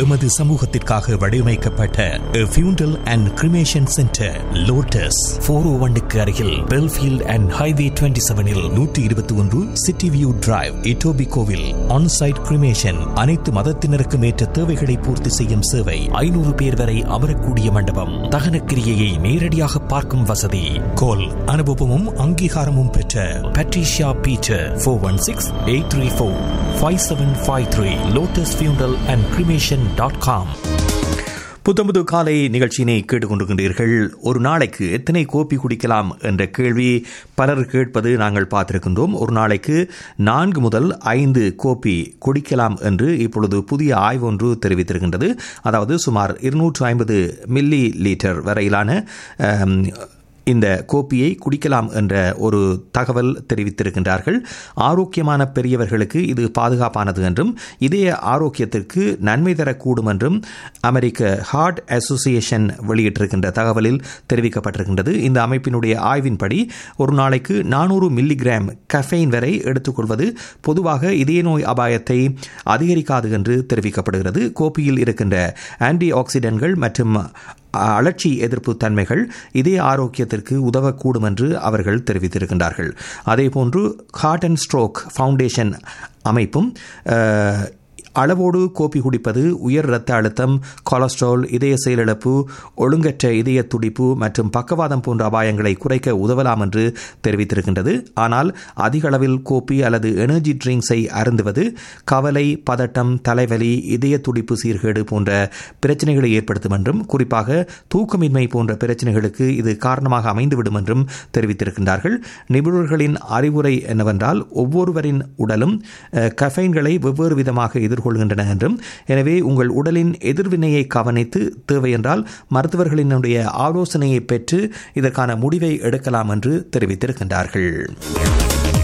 எமது சமூகத்திற்காக வடிவமைக்கப்பட்ட funeral and cremation centre Lotus four O ஒன்னுக்கு அருகில் பெல்ஃபீல்ட் அண்ட் ஹைவே டுவெண்ட்டி செவனில் நூற்றி இருபத்தி ஒன்று சிட்டி வியூ டிரைவ் இட்டோபி கோவில் ஆன்சைட் கிரிமேஷன் அனைத்து மதத்தினருக்கும் ஏற்ற தேவைகளை பூர்த்தி செய்யும் சேவை ஐநூறு பேர் வரை அமரக்கூடிய மண்டபம் தகனக்கிரியையை நேரடியாக பார்க்கும் வசதி கோல் அனுபவமும் அங்கீகாரமும் பெற்ற Patricia Beecher four one six eight three four five seven five three Lotus funeral and cremation dot com புத்தம்புது காலை நிகழ்ச்சியினை கேட்டுக்கொண்டிருக்கின்றீர்கள் ஒரு நாளைக்கு எத்தனை கோப்பி குடிக்கலாம் என்ற கேள்வி பலர் கேட்பது நாங்கள் பார்த்திருக்கின்றோம் ஒரு நாளைக்கு நான்கு முதல் ஐந்து கோப்பி குடிக்கலாம் என்று இப்பொழுது புதிய ஆய்வு ஒன்று தெரிவித்திருக்கின்றது அதாவது சுமார் இருநூற்று ஐம்பது மில்லி லீட்டர் வரையிலான அம், இந்த கோப்பியை குடிக்கலாம் என்ற ஒரு தகவல் தெரிவித்திருக்கின்றார்கள் ஆரோக்கியமான பெரியவர்களுக்கு இது பாதுகாப்பானது என்றும் இதய ஆரோக்கியத்திற்கு நன்மை தரக்கூடும் என்றும் அமெரிக்க ஹார்ட் அசோசியேஷன் வெளியிட்டிருக்கின்ற தகவலில் தெரிவிக்கப்பட்டிருக்கின்றது இந்த அமைப்பினுடைய ஆய்வின்படி ஒரு நாளைக்கு நானூறு மில்லிகிராம் கஃபைன் வரை எடுத்துக்கொள்வது பொதுவாக இதய நோய் அபாயத்தை அதிகரிக்காது என்று தெரிவிக்கப்படுகிறது கோப்பியில் இருக்கின்ற ஆன்டி ஆக்சிடென்ட்கள் மற்றும் அழற்சி எதிர்ப்பு தன்மைகள் இதய ஆரோக்கியத்திற்கு உதவக்கூடும் என்று அவர்கள் தெரிவித்திருக்கின்றார்கள் அதேபோன்று ஹார்ட் அண்ட் ஸ்ட்ரோக் ஃபவுண்டேஷன் அமைப்பும் அஹ், அளவோடு கோப்பி குடிப்பது உயர் இரத்த அழுத்தம் கொலஸ்ட்ரால் இதய செயலிழப்பு ஒழுங்கற்ற இதய துடிப்பு மற்றும் பக்கவாதம் போன்ற அபாயங்களை குறைக்க உதவலாம் என்று தெரிவித்திருக்கின்றது ஆனால் அதிக அளவில் கோப்பி அல்லது எனர்ஜி ட்ரிங்க்ஸை அருந்துவது கவலை பதட்டம் தலைவலி இதய துடிப்பு சீர்கேடு போன்ற பிரச்சனைகளை ஏற்படுத்தும் என்றும் குறிப்பாக தூக்கமின்மை போன்ற பிரச்சனைகளுக்கு இது காரணமாக அமைந்துவிடும் என்றும் தெரிவித்திருக்கின்றார்கள் நிபுணர்களின் அறிவுரை என்னவென்றால் ஒவ்வொருவரின் உடலும் அஹ், கஃபைன்களை வெவ்வேறு விதமாக எதிர்கொள்கின்றன என்றும் எனவே உங்கள் உடலின் எதிர்வினையை கவனித்து தேவையென்றால் மருத்துவர்களினுடைய ஆலோசனையை பெற்று இதற்கான முடிவை எடுக்கலாம் என்று தெரிவித்திருக்கின்றார்கள்